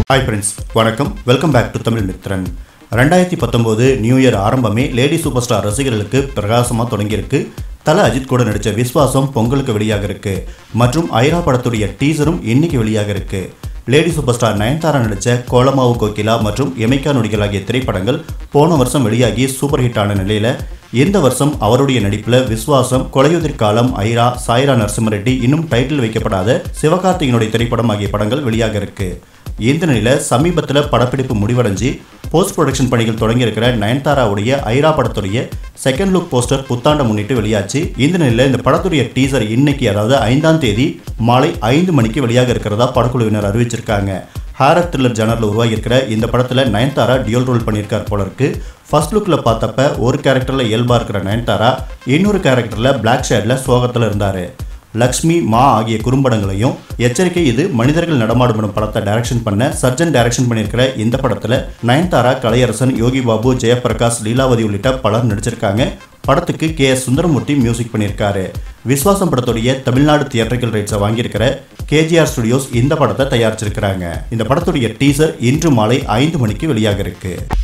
hi friends வணக்கம் welcome back to Tamil Mithran ரெண்டாயிரத்தி பத்தொம்போது நியூ இயர் ஆரம்பமே லேடி சூப்பர் ஸ்டார் ரசிகர்களுக்கு பிரகாசமாக தொடங்கியிருக்கு தல அஜித் கூட நடித்த விஸ்வாசம் பொங்கலுக்கு வெளியாக இருக்கு மற்றும் ஐரா படத்துடைய டீசரும் இன்னைக்கு வெளியாக இருக்கு லேடி சூப்பர் ஸ்டார் நயன்தாரா நடித்த கோலமாவு கோகிலா மற்றும் எமைக்கா நொடிகள் ஆகிய திரைப்படங்கள் போன வருஷம் வெளியாகி சூப்பர் ஹிட் ஆன நிலையில இந்த வருஷம் அவருடைய நடிப்பில் விஸ்வாசம் கொலையுதிர் காலம் ஐரா சாய்ரா நரசிம்மரெட்டி இன்னும் டைட்டில் வைக்கப்படாத சிவகார்த்திகனுடைய திரைப்படம் ஆகிய படங்கள் வெளியாக இருக்கு இந்த நிலையில சமீபத்தில் படப்பிடிப்பு முடிவடைஞ்சு போஸ்ட் ப்ரொடக்ஷன் பணிகள் தொடங்கி இருக்கிற நயன்தாராவுடைய ஐரா படத்துடைய செகண்ட் லுக் போஸ்டர் புத்தாண்டை முன்னிட்டு வெளியாச்சு இந்த நிலையில இந்த படத்துடைய டீசர் இன்னைக்கு அதாவது ஐந்தாம் தேதி மாலை ஐந்து மணிக்கு வெளியாக இருக்கிறதா படக்குழுவினர் அறிவிச்சிருக்காங்க ஹாரர் த்ரில்லர் ஜானரில் உருவாகியிருக்கிற இந்த படத்தில் நயன்தாரா டியூல் ரோல் பண்ணியிருக்கார் போல இருக்கு ஃபர்ஸ்ட் லுக்கில் பார்த்தப்ப ஒரு கேரக்டரில் இயல்பாக இருக்கிற நயன்தாரா இன்னொரு கேரக்டரில் பிளாக் ஷேடில் சோகத்தில் இருந்தார் லக்ஷ்மி மா ஆகிய குறும்படங்களையும் எச்சரிக்கை இது மனிதர்கள் நடமாடும் எனும் படத்தை டைரக்ஷன் பண்ண சர்ஜன் டைரக்ஷன் பண்ணியிருக்கிற இந்த படத்தில் நயன்தாரா கலையரசன் யோகி பாபு ஜெயபிரகாஷ் லீலாவதி உள்ளிட்ட பலர் நடிச்சிருக்காங்க படத்துக்கு கே எஸ் சுந்தரமூர்த்தி மியூசிக் பண்ணியிருக்காரு விஸ்வாசம் படத்துடைய தமிழ்நாடு தியேட்டர்கள் ரைட்ஸை வாங்கியிருக்கிற கேஜிஆர் ஸ்டுடியோஸ் இந்த படத்தை தயாரிச்சிருக்கிறாங்க இந்த படத்துடைய டீசர் இன்று மாலை ஐந்து மணிக்கு வெளியாக இருக்கு